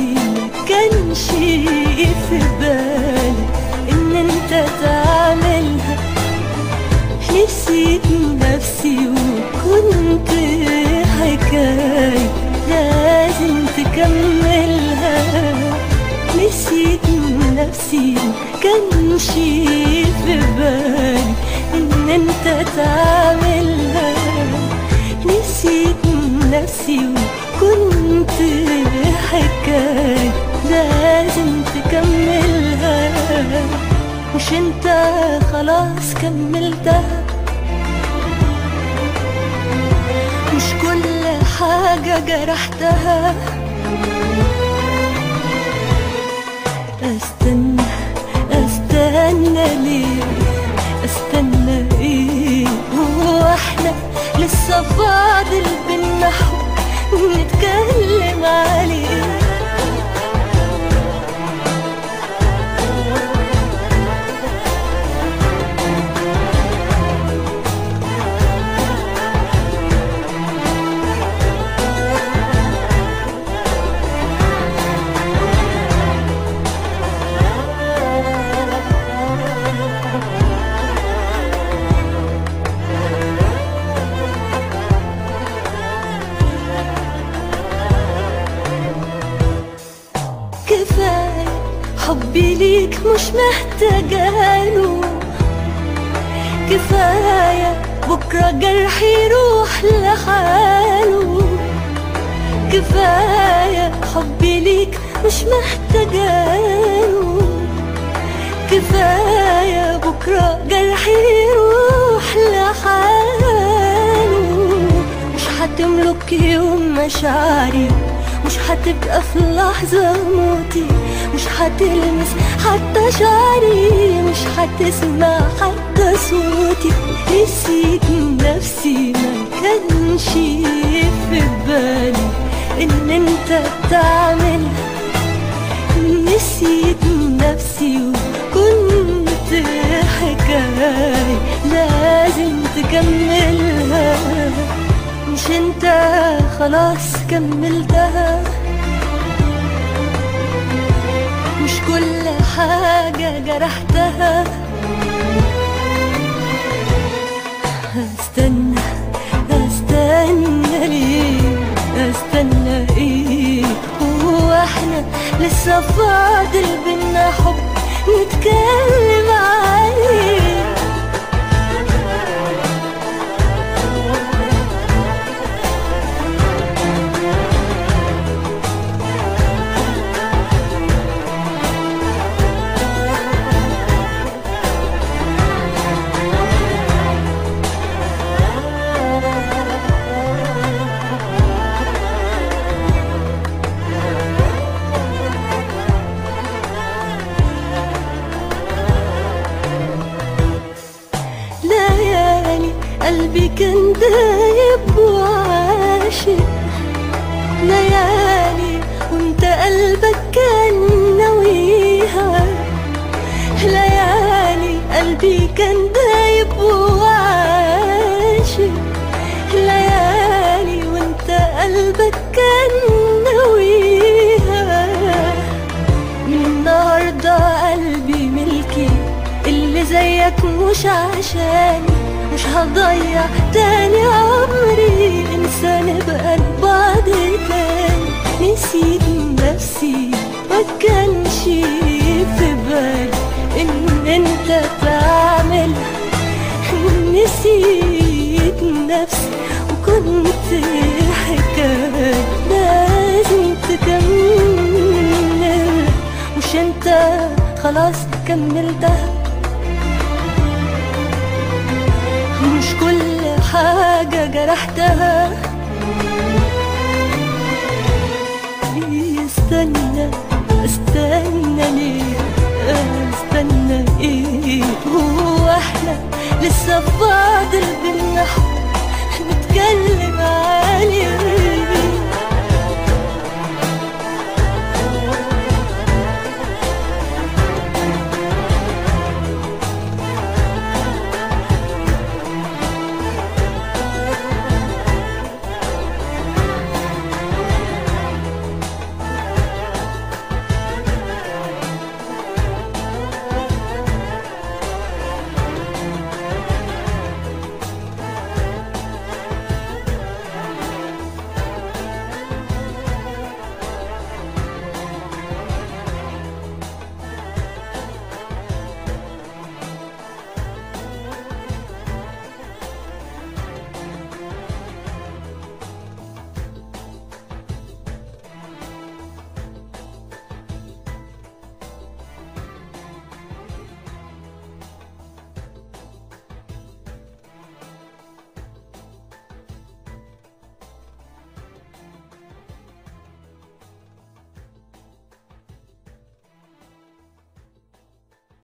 نفسي ما كانش في بالي ان انت تعملها نسيت نفسي وكنت حكاية لازم تكملها نسيت نفسي كانش في بالي ان انت تعملها نسيت نفسي وكنت حكاية لازم تكملها مش انت خلاص كملتها مش كل حاجة جرحتها استنى استنى ليه استنى ايه هو احنا لسه فاضل بينا حب نتكلم عليه كفاية حبي ليك مش محتاجاله كفاية بكرة جرحي يروح لحاله كفاية حبي ليك مش محتاجاله كفاية بكرة جرحي يروح لحاله مش هتملك يوم مشاعري مش هتبقى في لحظة موتي مش هتلمس حتى شعري مش هتسمع حتى صوتي نسيت نفسي ما كانش في بالي ان انت تعمل نسيت نفسي وكنت حكاية لازم تكملها مش انت خلاص كملتها مش كل حاجة جرحتها استنى استنى ليه استنى ايه هو احنا لسه فاضل بينا حب نتكلم عليه ليالي قلبي كان دايب وعاشق ليالي وانت قلبك كان ناويها ليالي قلبي كان دايب وعاشق ليالي وانت قلبك كان ناويها من النهاردة قلبي ملكي اللي زيك مش عشاني مش هضيع تاني عمري انسى نبقى لبعض تاني نسيت نفسي ما كانش في بالي ان انت تعمل نسيت نفسي وكنت حكاية لازم تكمل مش انت خلاص كملتها مش كل حاجة جرحتها استنى استنى ليه استنى ايه هو احنا لسه فاضل بينا حب نتكلم عليه